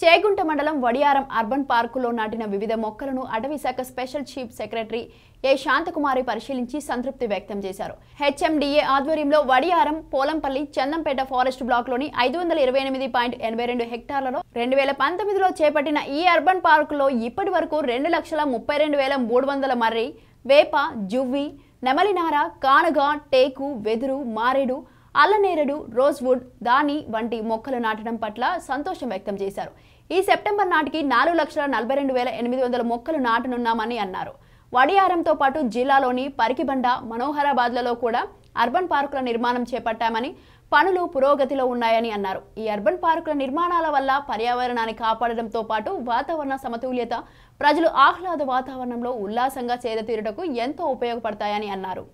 చేగుంట మండలం వడియారం అర్బన్ పార్కులో నాటిన వివిధ మొక్కలను అటవీ శాఖ special chief secretary A Shanthakumari పరిశీలించి సంతృప్తి వ్యక్తం చేశారు హెచ్ఎండిఏ ఆధ్వర్యంలో వడియారం పోలంపల్లి చందంపేట ఫారెస్ట్ బ్లాక్లోని ఐదు వందల ఇరవై ఎనిమిది పాయింట్ ఎనభై రెండు హెక్టార్లలో రెండు వేల పంతొమ్మిదిలో చేపట్టిన ఈ అర్బన్ పార్కులో ఇప్పటి వరకు రెండు లక్షల ముప్పై రెండు వేల మూడు వందల మర్రి వేప జువ్వి నెమలినార కానుగ టేకు వెదురు మారేడు అల్లనేరేడు రోజ్వుడ్ దాని వంటి మొక్కలు నాటడం పట్ల సంతోషం వ్యక్తం చేశారు ఈ సెప్టెంబర్ నాటికి నాలుగు లక్షల నలభై రెండు వేల ఎనిమిది వందల మొక్కలు నాటనున్నామని అన్నారు వడియారంతో పాటు జిల్లాలోని పరికిబండ మనోహరాబాద్లలో కూడా అర్బన్ పార్కుల నిర్మాణం చేపట్టామని పనులు పురోగతిలో ఉన్నాయని అన్నారు ఈ అర్బన్ పార్కుల నిర్మాణాల వల్ల పర్యావరణాన్ని కాపాడడంతో పాటు వాతావరణ సమతుల్యత ప్రజలు ఆహ్లాద వాతావరణంలో ఉల్లాసంగా చేదతీరుటకు ఎంతో ఉపయోగపడతాయని అన్నారు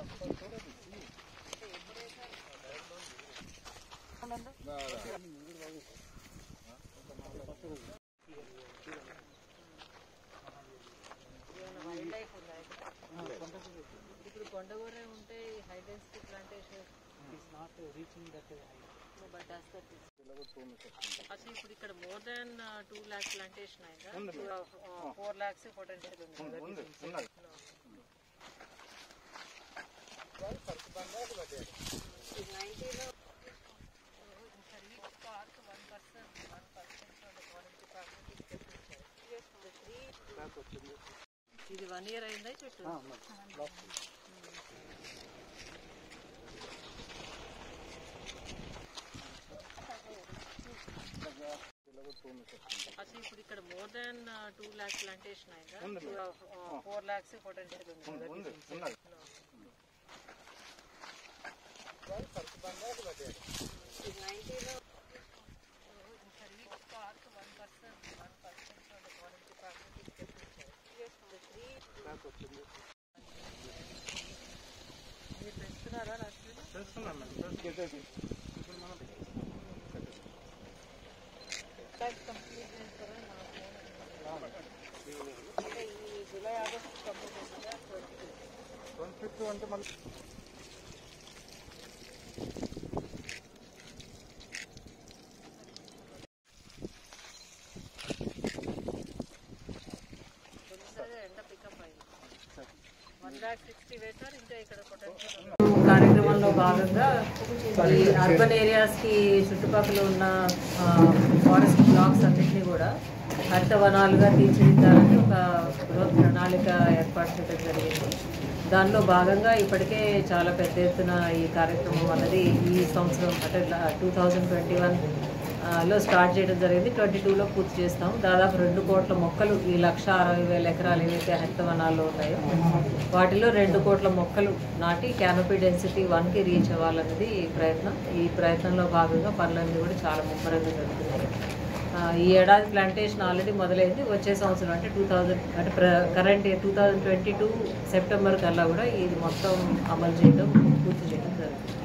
ఇప్పుడు కొండగూరే ఉంటే హై డెన్సిటీ ప్లాంటేషన్ బట్ అసలు ఇప్పుడు ఇక్కడ more than two lakh plantation అయిందా ఫోర్ ల్యాక్స్ పొటెన్షియల్ ఉంది నైన్టీలో service park one percent one percent ఇది వన్ ఇయర్ అయిందా చెట్టు అసలు ఇప్పుడు ఇక్కడ more than two lakh plantation అయిందా ఫోర్ ల్యాక్స్ పొటెన్షియల్ ఉంది నైన్టీలో service park one percent one percent మీరు పెంచుతున్నారా నర్సరీ కంప్లీట్ చేస్తారని మా ఫోన్ అంటే ఈ జూలై ఆగస్ట్ కంప్లీట్ చేస్తారా ట్వంటీ తొలిసారి ఎండ పికప్ అయింది వన్ ల్యాక్ సిక్స్టీ వేసారు ఇంకా ఇక్కడ పొటెన్షియల్ కార్యక్రమంలో భాగంగా ఈ అర్బన్ ఏరియాస్ కి చుట్టుపక్కల ఉన్న ఫారెస్ట్ బ్లాక్స్ అన్నింటినీ కూడా హరిత వనాలుగా తీర్చిదిద్దాలని ఒక బృహత్ ప్రణాళిక ఏర్పాటు చేయడం జరిగింది దానిలో భాగంగా ఇప్పటికే చాలా పెద్ద ఎత్తున ఈ కార్యక్రమం అన్నది ఈ సంవత్సరం అంటే టూ థౌజండ్ ట్వంటీ వన్ లో స్టార్ట్ చేయడం జరిగింది ట్వంటీ టూలో పూర్తి చేస్తాం దాదాపు రెండు కోట్ల మొక్కలు ఈ లక్ష అరవై వేల ఎకరాలు ఏవైతే హరిత వనాల్లో ఉన్నాయో వాటిలో రెండు కోట్ల మొక్కలు నాటి క్యానోపీ డెన్సిటీ వన్కి రీచ్ అవ్వాలన్నది ఈ ప్రయత్నం ఈ ప్రయత్నంలో భాగంగా పనులన్నీ కూడా చాలా ముమ్మరంగా జరుగుతున్నాయి ఆ, ఈ ఏడాది ప్లాంటేషన్ ఆల్రెడీ మొదలైంది వచ్చే సంవత్సరం అంటే టూ థౌజండ్ అంటే current year two thousand twenty two September కల్లా కూడా ఇది మొత్తం అమలు చేయడం పూర్తి చేయడం జరుగుతుంది